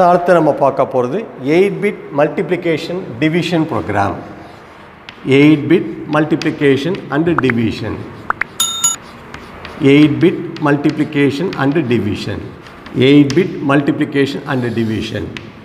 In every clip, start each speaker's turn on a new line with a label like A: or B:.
A: so அடுத்து நம்ம பார்க்க போகிறது eight bit multiplication division program eight bit multiplication and division eight bit multiplication and division eight bit multiplication and division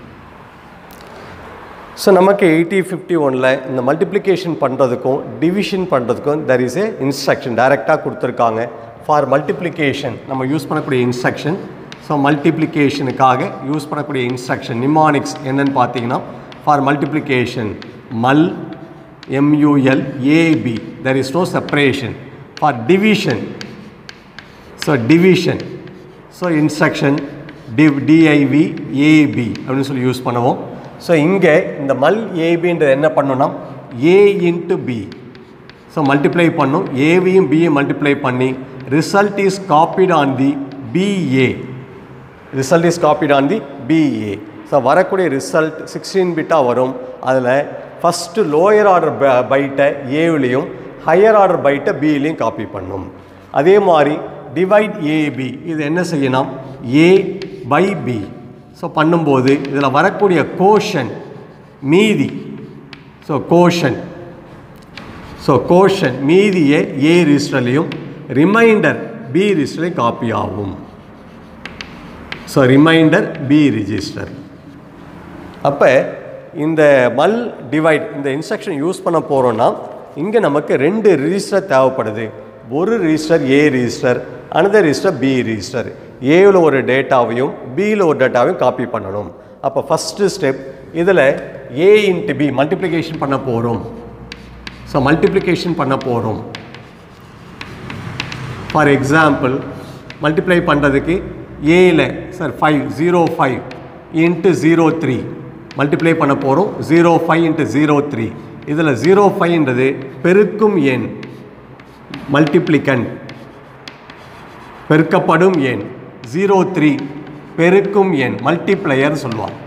A: so நமக்கு eighty fifty ஒனில் இந்த multiplication பண்ணுறதுக்கும் division பண்ணுறதுக்கும் தெர் இஸ் ஏ இன்ஸ்ட்ரக்ஷன் டைரெக்டாக கொடுத்துருக்காங்க ஃபார் மல்டிப்ளிகேஷன் நம்ம use பண்ணக்கூடிய instruction so மல்டிப்ளிகேஷனுக்காக யூஸ் பண்ணக்கூடிய இன்ஸ்ட்ரக்ஷன் நிமானிக்ஸ் என்னன்னு பார்த்தீங்கன்னா for multiplication mul MUL AB there is no separation for division so division so instruction div DIV AB அப்படின்னு சொல்லி யூஸ் பண்ணுவோம் ஸோ இங்கே இந்த மல் ஏபின்றது என்ன பண்ணணும்னா A into B so multiply பண்ணும் ஏவியும் பியும் மல்டிப்ளை பண்ணி result is copied on the BA result is copied on the BA so வரக்கூடிய ரிசல்ட் சிக்ஸ்டீன் பிட்டாக வரும் அதில் ஃபஸ்ட்டு லோயர் ஆர்டர் பைட்டை ஏவிலையும் ஹையர் ஆர்டர் பைட்டை பிலையும் காப்பி பண்ணும் அதே மாதிரி டிவைட் ஏபி இது என்ன செய்யணும் ஏ பை பி ஸோ பண்ணும்போது இதில் வரக்கூடிய கோஷன் மீதி ஸோ கோஷன் ஸோ கோஷன் மீதியை ஏ ரிஜிஸ்டர்லையும் ரிமைண்டர் பி ரிஜிஸ்டர்லையும் காப்பி ஆகும் ஸோ ரிமைண்டர் பி ரிஜிஸ்டர் அப்போ இந்த மல் டிவைட் இந்த இன்ஸ்ட்ரக்ஷன் யூஸ் பண்ண போகிறோன்னா இங்கே நமக்கு ரெண்டு ரிஜிஸ்டர் தேவைப்படுது ஒரு register A register another register B register ஏவில் ஒரு டேட்டாவையும் பியில் ஒரு டேட்டாவையும் காப்பி பண்ணணும் அப்போ ஃபஸ்ட்டு ஸ்டெப் இதில் ஏ இன்ட்டு பி மல்டிப்ளிகேஷன் பண்ண போகிறோம் ஸோ மல்டிப்ளிகேஷன் பண்ண போகிறோம் ஃபார் எக்ஸாம்பிள் மல்டிப்ளை பண்ணுறதுக்கு ஏல சார் five zero five into zero three multiply பண்ண போகிறோம் zero five into zero three இதில் ஜீரோ ஃபைவ்ன்றது பெருக்கும் எண் மல்டிப்ளிகன் பெருக்கப்படும் எண் ஜீரோ த்ரீ பெருக்கும் எண் மல்டிப்ளையர் சொல்லுவாங்க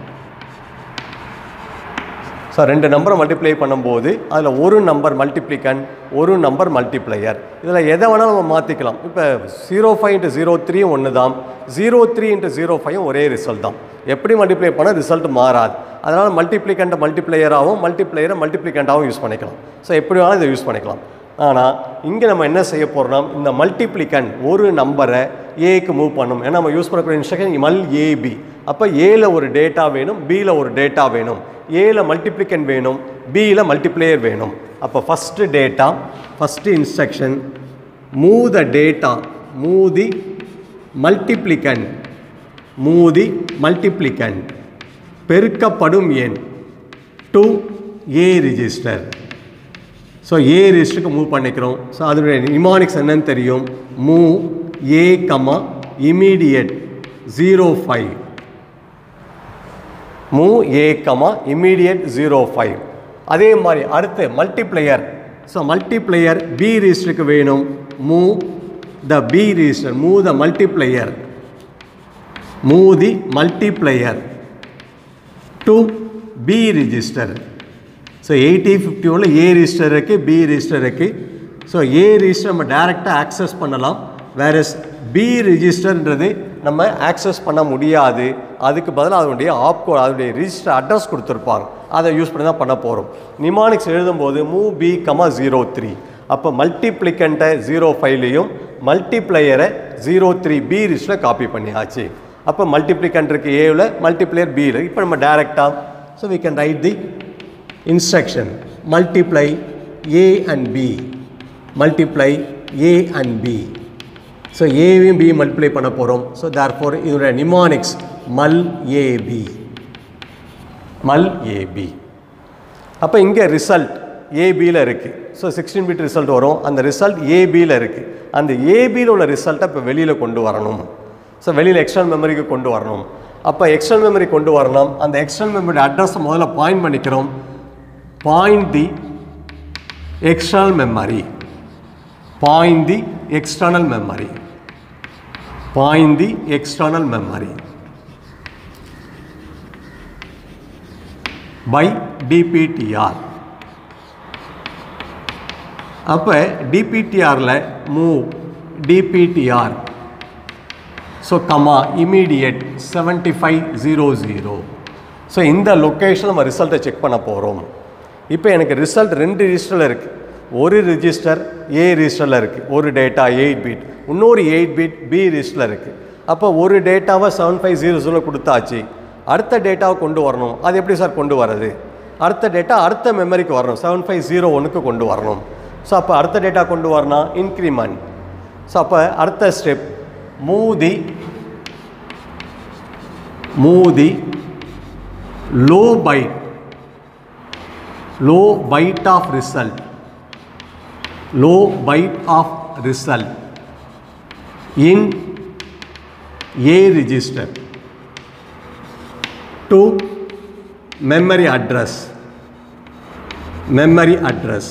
A: ஸோ ரெண்டு நம்பரை மல்டிப்ளை பண்ணும்போது அதில் ஒரு நம்பர் மல்டிப்ளிகன் ஒரு நம்பர் மல்டிப்ளையர் இதில் எதை வேணாலும் நம்ம மாற்றிக்கலாம் இப்போ ஜீரோ ஃபைவ் இன்ட்டு ஜீரோ த்ரீயும் ஒன்று தான் ஜீரோ த்ரீ இன்ட்டு ஜீரோ ஃபைவும் ஒரே ரிசல்ட் தான் எப்படி மல்டிப்ளை பண்ணால் ரிசல்ட் மாறாது அதனால் மல்டிப்ளிகண்ட்டை மல்டிப்ளையராகவும் மல்டிப்ளையரை மல்டிப்ளிகண்ட்டாகவும் யூஸ் பண்ணிக்கலாம் ஸோ எப்படி வேணாலும் இதை யூஸ் பண்ணிக்கலாம் ஆனால் இங்கே நம்ம என்ன செய்ய போகிறோம் இந்த மல்டிப்ளிகன் ஒரு நம்பரை ஏக்கு மூவ் பண்ணும் ஏன்னா நம்ம யூஸ் பண்ணக்கூடிய இன்ஸ்ட்ரக்ஷன் மல் ஏபி அப்போ ஏல ஒரு டேட்டா வேணும் பியில் ஒரு டேட்டா வேணும் ஏல மல்டிப்ளிகன் வேணும் பியில் மல்டிப்ளேயர் வேணும் அப்போ first data first instruction move the data move the multiplicand move the multiplicand பெருக்கப்படும் எண் to A register so A ரிஜிஸ்டருக்கு மூவ் பண்ணிக்கிறோம் ஸோ அதனுடைய நிமானிக்ஸ் என்னன்னு தெரியும் move A comma immediate zero five move A comma immediate zero five அதே மாதிரி அடுத்து மல்டிப்ளையர் ஸோ மல்டிப்ளையர் பி ரிஜிஸ்டருக்கு வேணும் move the B register move the multiplier move the multiplier to B register so eighty fifty ஒனில் ஏ register இருக்குது B register இருக்குது so A register நம்ம டேரெக்டாக ஆக்சஸ் பண்ணலாம் வேறஸ் பி ரிஜிஸ்டர்ன்றது நம்ம ஆக்சஸ் பண்ண முடியாது அதுக்கு பதிலாக அதனுடைய ஆப்கோ அதனுடைய ரிஜிஸ்டர் அட்ரஸ் கொடுத்துருப்பாங்க அதை யூஸ் பண்ணி தான் பண்ண போகிறோம் நிமானிக்ஸ் எழுதும்போது move B comma zero three அப்போ மல்டிப்ளிகண்ட்டை ஜீரோ ஃபைவ்லையும் மல்டிப்ளையரை ஜீரோ த்ரீ பி ரிஜிஸ்டரில் காப்பி பண்ணியாச்சு அப்போ மல்டிப்ளிகண்ட் இருக்குது ஏவில் மல்டிப்ளையர் பியில் இப்போ நம்ம டேரெக்டாக so we can write the instruction multiply a and b multiply a and b so ஏவையும் பி மல்டிப்ளை பண்ண போகிறோம் ஸோ தேர் ஃபோர் இதனுடைய mnemonics mul AB mul AB அப்போ இங்கே ரிசல்ட் ஏபியில் இருக்குது ஸோ சிக்ஸ்டீன் பிட் ரிசல்ட் வரும் அந்த ரிசல்ட் ஏபியில் இருக்குது அந்த ஏபியில் உள்ள ரிசல்ட்டை இப்போ வெளியில் கொண்டு வரணும் ஸோ வெளியில் எக்ஸ்டர்னல் மெமரிக்கு கொண்டு வரணும் அப்போ எக்ஸ்டர்னல் மெமரி கொண்டு வரணும் அந்த எக்ஸ்டர்னல் மெமரி அட்ரஸை முதல்ல பாயிண்ட் பண்ணிக்கிறோம் point the external memory point the external memory point the external memory by dptr அப்போ டிபிடிஆரில் move DPTR so comma immediate seventy five zero zero so இந்த லொக்கேஷன் நம்ம ரிசல்ட்டை செக் பண்ண போகிறோம் இப்போ எனக்கு ரிசல்ட் ரெண்டு ரிஜிஸ்டரில் இருக்குது ஒரு ரிஜிஸ்டர் ஏ ரிஜிஸ்டரில் இருக்குது ஒரு டேட்டா எயிட் பீட் இன்னொரு எயிட் பீட் பி ரிஜிஸ்டரில் இருக்குது அப்போ ஒரு டேட்டாவை செவன் ஃபைவ் ஜீரோ ஜீரோ கொடுத்தாச்சு அடுத்த டேட்டாவை கொண்டு வரணும் அது எப்படி சார் கொண்டு வரது அடுத்த டேட்டா அடுத்த மெமரிக்கு வரணும் செவன் ஃபைவ் ஜீரோ ஒன்றுக்கு கொண்டு வரணும் ஸோ அப்போ அடுத்த டேட்டா கொண்டு வரணும் இன்க்ரிமெண்ட் ஸோ அப்போ அடுத்த ஸ்டெப் மூதி மூதி low byte low byte of result low byte of result in a register to memory address memory address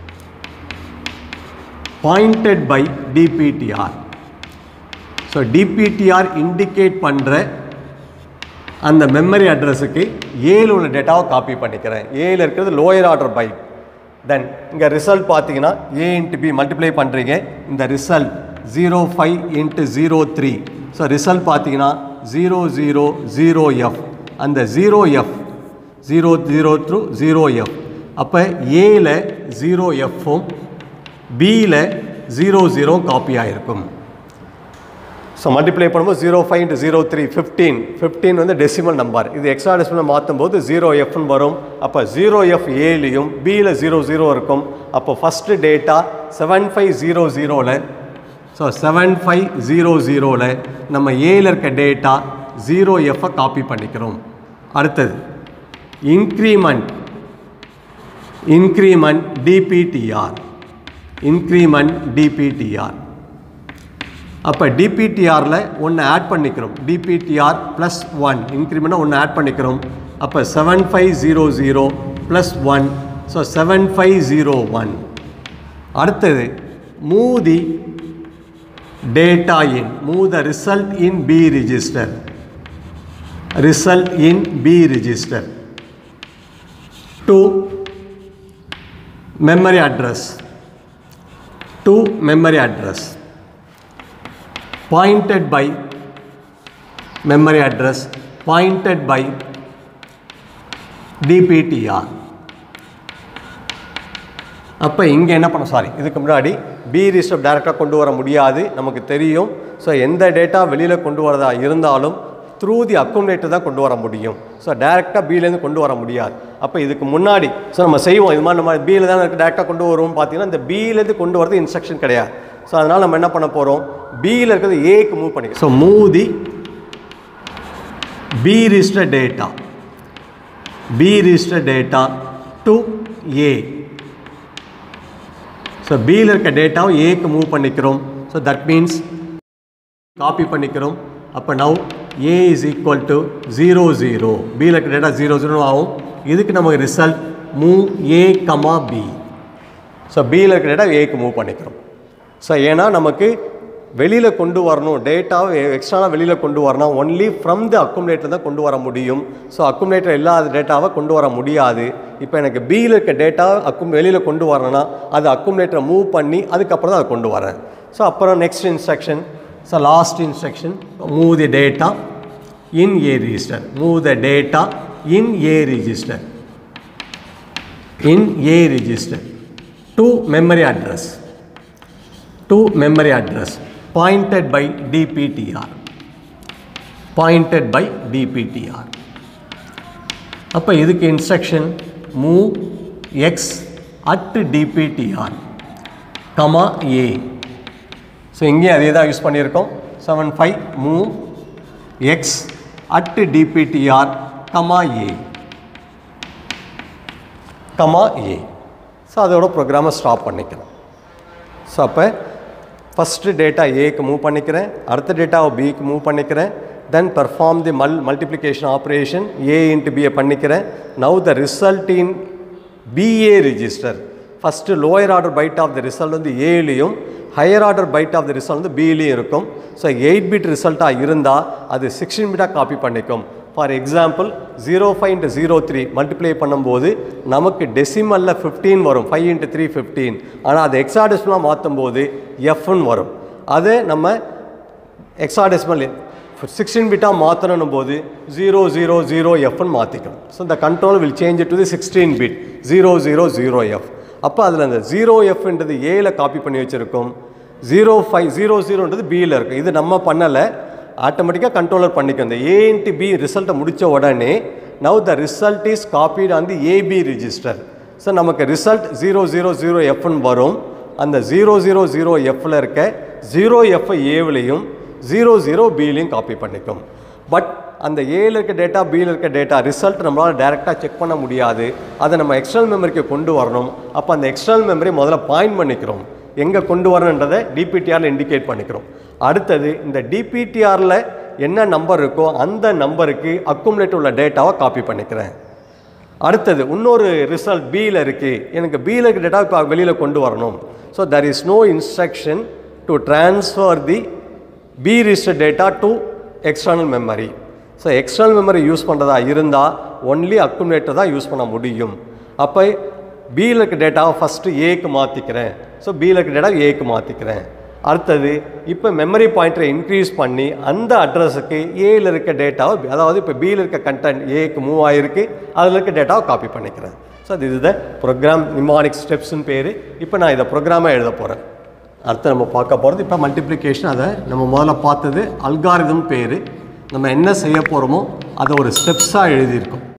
A: pointed by dptr so dptr indicate பண்ற அந்த மெமரி அட்ரஸுக்கு ஏழு உள்ள டேட்டாவை காப்பி பண்ணிக்கிறேன் ஏல இருக்கிறது லோயர் ஆர்டர் பைட் தென் இங்கே ரிசல்ட் பார்த்தீங்கன்னா ஏ இன்ட்டு பி மல்டிப்ளை பண்ணுறீங்க இந்த result zero five into zero three so result பார்த்தீங்கன்னா ஜீரோ ஜீரோ ஜீரோ எஃப் அந்த zero F zero zero through zero F அப்போ ஏல ஜீரோ எஃப்பும் பியில் ஜீரோ ஜீரோ காப்பி ஆகிருக்கும் ஸோ மல்டிப்ளை பண்ணும்போது zero five into zero three fifteen fifteen வந்து டெசிமல் நம்பர் இது எக்ஸ்ட்ரா டெசிமல் மாற்றும் போது ஜீரோ எஃப்னு வரும் அப்போ ஜீரோ எஃப் ஏலையும் பியில் ஜீரோ ஜீரோ இருக்கும் அப்போ first data seven five zero ஜீரோவில் ஸோ செவன் ஃபைவ் ஜீரோ ஜீரோவில் நம்ம ஏல இருக்க டேட்டா ஜீரோ எஃப்பை காப்பி பண்ணிக்கிறோம் அடுத்தது increment increment DPTR increment DPTR அப்போ டிபிடிஆரில் ஒன்று ஆட் பண்ணிக்கிறோம் டிபிடிஆர் ப்ளஸ் ஒன் இன்க்ரிமெண்ட்டாக ஒன்று ஆட் பண்ணிக்கிறோம் அப்போ seven five zero zero plus one so seven five zero one அடுத்தது move the data in move the result in B register result in B register to memory address to memory address pointed by memory address pointed by DPTR அப்போ இங்கே என்ன பண்ண sorry இதுக்கு முன்னாடி B ரிஸ்டப் டேரெக்டாக கொண்டு வர முடியாது நமக்கு தெரியும் ஸோ எந்த டேட்டா வெளியில் கொண்டு வரதா இருந்தாலும் த்ரூ தி அக்குமுலேட்டர் தான் கொண்டு வர முடியும் ஸோ டேரெக்டாக பிலேருந்து கொண்டு வர முடியாது அப்போ இதுக்கு முன்னாடி ஸோ நம்ம செய்வோம் இது மாதிரி நம்ம பியில் தான் டேரெக்டாக கொண்டு வருவோம் பார்த்தீங்கன்னா இந்த பியிலேருந்து கொண்டு வரது இன்ஸ்ட்ரக்ஷன் கிடையாது ஸோ அதனால் நம்ம என்ன பண்ண போகிறோம் பியில் இருக்கிறது ஏக்கு மூவ் பண்ணிக்கலாம் so move the B register data B register data to A so பியில் இருக்க டேட்டாவை ஏக்கு மூவ் பண்ணிக்கிறோம் ஸோ தட் மீன்ஸ் காப்பி பண்ணிக்கிறோம் அப்போ now A is equal to zero zero பியில் இருக்க டேட்டா ஜீரோ ஜீரோ ஆகும் இதுக்கு நமக்கு result move A comma B so பியில் இருக்க டேட்டா ஏக்கு மூவ் பண்ணிக்கிறோம் ஸோ ஏன்னா நமக்கு வெளியில் கொண்டு வரணும் டேட்டாவை எக்ஸ்ட்ரானாக வெளியில் கொண்டு வரணும் ஒன்லி ஃப்ரம் த அக்குமுலேட்டர் தான் கொண்டு வர முடியும் ஸோ அக்குமுலேட்டர் இல்லாத டேட்டாவை கொண்டு வர முடியாது இப்போ எனக்கு பியில் இருக்க டேட்டா அக்கும் வெளியில் கொண்டு வரணும்னா அது அக்குமுலேட்டரை மூவ் பண்ணி அதுக்கப்புறம் தான் அதை கொண்டு வரேன் ஸோ அப்புறம் next instruction so last instruction move the data in A register move the data in A register in A register to memory address to memory address pointed by DPTR pointed by DPTR அப்போ இதுக்கு instruction move X at DPTR comma A so இங்கேயும் அதே தான் use பண்ணியிருக்கோம் seven five move X at DPTR comma A comma A so அதோட ப்ரோக்ராமை stop பண்ணிக்கலாம் so அப்போ ஃபஸ்ட்டு டேட்டா ஏக்கு மூவ் பண்ணிக்கிறேன் அடுத்த டேட்டாவை பிக்கு மூவ் பண்ணிக்கிறேன் தென் பெர்ஃபார்ம் தி மல் மல்டிப்ளிகேஷன் ஆப்ரேஷன் ஏ இன்ட்டு பியை பண்ணிக்கிறேன் now the result in BA register first lower order byte of the result வந்து ஏலையும் higher order byte of the result வந்து பிலையும் இருக்கும் ஸோ எயிட் பிட் ரிசல்ட்டாக இருந்தால் அது சிக்ஸ்டீன் பிட்டாக காப்பி பண்ணிக்கும் for example zero five into zero three multiply பண்ணும்போது நமக்கு டெசிமலில் ஃபிஃப்டீன் வரும் ஃபைவ் இன்ட்டு த்ரீ ஃபிஃப்டீன் ஆனால் அது எக்ஸாடெசிமலாக மாற்றும் போது எஃப்னு வரும் அது நம்ம எக்ஸாடெசிமல் சிக்ஸ்டீன் பிட்டாக மாற்றணும் போது ஜீரோ ஜீரோ ஜீரோ எஃப்னு மாற்றிக்கணும் ஸோ இந்த control will change to the sixteen bit zero zero zero F அப்போ அதில் அந்த ஜீரோ எஃப்ன்றது ஏல காப்பி பண்ணி வச்சுருக்கோம் ஜீரோ ஃபைவ் ஜீரோ ஜீரோன்றது பியில் இருக்கும் இது நம்ம பண்ணலை ஆட்டோமேட்டிக்காக கண்ட்ரோலர் பண்ணிக்கும் இந்த ஏ இன்ட்டு பி ரிசல்ட்டை முடித்த உடனே now the result is copied on the AB register so நமக்கு ரிசல்ட் ஜீரோ ஜீரோ ஜீரோ எஃப்னு வரும் அந்த ஜீரோ ஜீரோ ஜீரோ எஃப்பில் இருக்க ஜீரோ எஃப் ஏவிலையும் ஜீரோ ஜீரோ பிலையும் காப்பி பண்ணிக்கும் பட் அந்த ஏல இருக்க டேட்டா பியில் இருக்க டேட்டா ரிசல்ட் நம்மளால் டேரெக்டாக செக் பண்ண முடியாது அதை நம்ம எக்ஸ்டர்னல் மெமரிக்கு கொண்டு வரணும் அப்போ அந்த எக்ஸ்டர்னல் மெமரி முதல்ல பாயிண்ட் பண்ணிக்கிறோம் எங்கே கொண்டு வரணுன்றதை டிபிடிஆரில் இண்டிகேட் பண்ணிக்கிறோம் அடுத்தது இந்த டிபிடிஆரில் என்ன நம்பர் இருக்கோ அந்த நம்பருக்கு அக்குமுலேட் உள்ள டேட்டாவை காப்பி பண்ணிக்கிறேன் அடுத்தது இன்னொரு ரிசல்ட் பியில் இருக்குது எனக்கு பியில் இருக்க டேட்டா இப்போ வெளியில் கொண்டு வரணும் so there is no instruction to transfer the B register data to external memory so external memory use பண்ணுறதா இருந்தால் ஒன்லி அக்குமுலேட்டர் தான் யூஸ் பண்ண முடியும் அப்போ பியில் இருக்க டேட்டாவை ஃபஸ்ட்டு ஏக்கு மாற்றிக்கிறேன் ஸோ பியில் இருக்க டேட்டா ஏக்கு மாற்றிக்கிறேன் அடுத்தது இப்போ மெமரி பாயிண்டரை இன்க்ரீஸ் பண்ணி அந்த அட்ரஸுக்கு ஏல இருக்க டேட்டாவை அதாவது இப்போ பியில் இருக்க கண்டென்ட் ஏக்கு மூவ் ஆகிருக்கு அதில் இருக்க டேட்டாவை காப்பி பண்ணிக்கிறேன் ஸோ அது இது ப்ரோக்ராம் நிமானிக் ஸ்டெப்ஸ்னு பேர் இப்போ நான் இதை ப்ரோக்ராமாக எழுத போகிறேன் அடுத்து நம்ம பார்க்க போகிறது இப்போ மல்டிப்ளிகேஷன் அதை நம்ம முதல்ல பார்த்தது அல்காரிதம் பேர் நம்ம என்ன செய்ய போகிறோமோ அதை ஒரு ஸ்டெப்ஸாக எழுதியிருக்கோம்